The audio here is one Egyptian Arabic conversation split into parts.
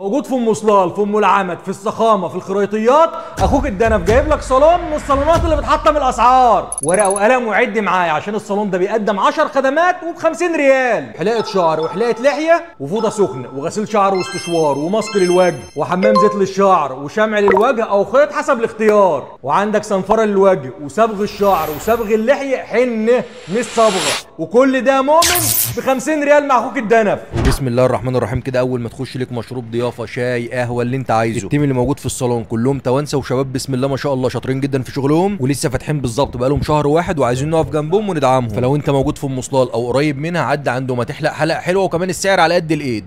موجود في ام صلال في ام العمد في الصخامه في الخريطيات اخوك الدنف جايب لك صالون من الصالونات اللي بتحطم الاسعار ورقه وقلم وعد معايا عشان الصالون ده بيقدم 10 خدمات وب 50 ريال حلاقه شعر وحلاقه لحيه وفوطه سخنه وغسيل شعر واستشوار وماسك للوجه وحمام زيت للشعر وشمع للوجه او خيط حسب الاختيار وعندك صنفره للوجه وصبغ الشعر وصبغ اللحيه حنه مش صبغه وكل ده مؤمن ب 50 ريال مع اخوك الدنف بسم الله الرحمن الرحيم كده اول ما تخش لك مشروب ضيافه شاي قهوه اللي انت عايزه التيم اللي موجود في الصالون كلهم توانسه وشباب بسم الله ما شاء الله شاطرين جدا في شغلهم ولسه فاتحين بالظبط بقالهم شهر واحد وعايزين نقف جنبهم وندعمهم فلو انت موجود في ام صلال او قريب منها عدى عنده ما تحلق حلقه حلوه وكمان السعر على قد الايد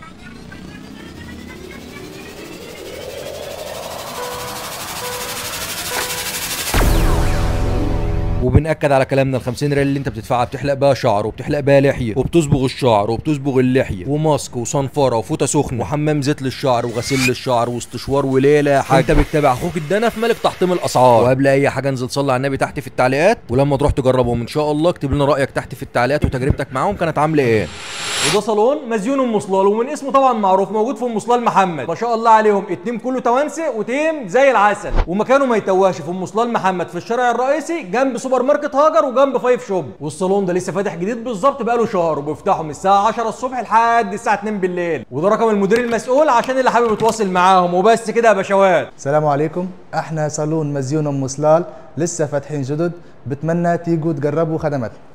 وبنأكد على كلامنا ال 50 ريال اللي انت بتدفعها بتحلق بيها شعر وبتحلق بيها لحيه وبتصبغ الشعر وبتصبغ اللحيه وماسك وصنفره وفوطه سخنه وحمام زيت للشعر وغسيل للشعر واستشوار وليله حاجه انت بتتابع اخوك الدنف ملك تحطيم الاسعار وقبل اي حاجه انزل صلي على النبي تحت في التعليقات ولما تروح تجربهم ان شاء الله اكتب لنا رايك تحت في التعليقات وتجربتك معاهم كانت عامله ايه وده صالون مزيون ام صلال ومن اسمه طبعا معروف موجود في ام صلال محمد ما شاء الله عليهم التيم كله توانسه وتيم زي العسل ومكانه ما يتوهش في ام صلال محمد في الشارع الرئيسي جنب سوبر ماركت هاجر وجنب فايف شوب والصالون ده لسه فاتح جديد بالظبط بقاله شهر وبيفتحوا من الساعه 10 الصبح لحد الساعه 2 بالليل وده رقم المدير المسؤول عشان اللي حابب يتواصل معاهم وبس كده يا باشوات السلام عليكم احنا صالون مزيون ام صلال لسه فاتحين جدد بتمنى تيجوا تجربوا خدماتنا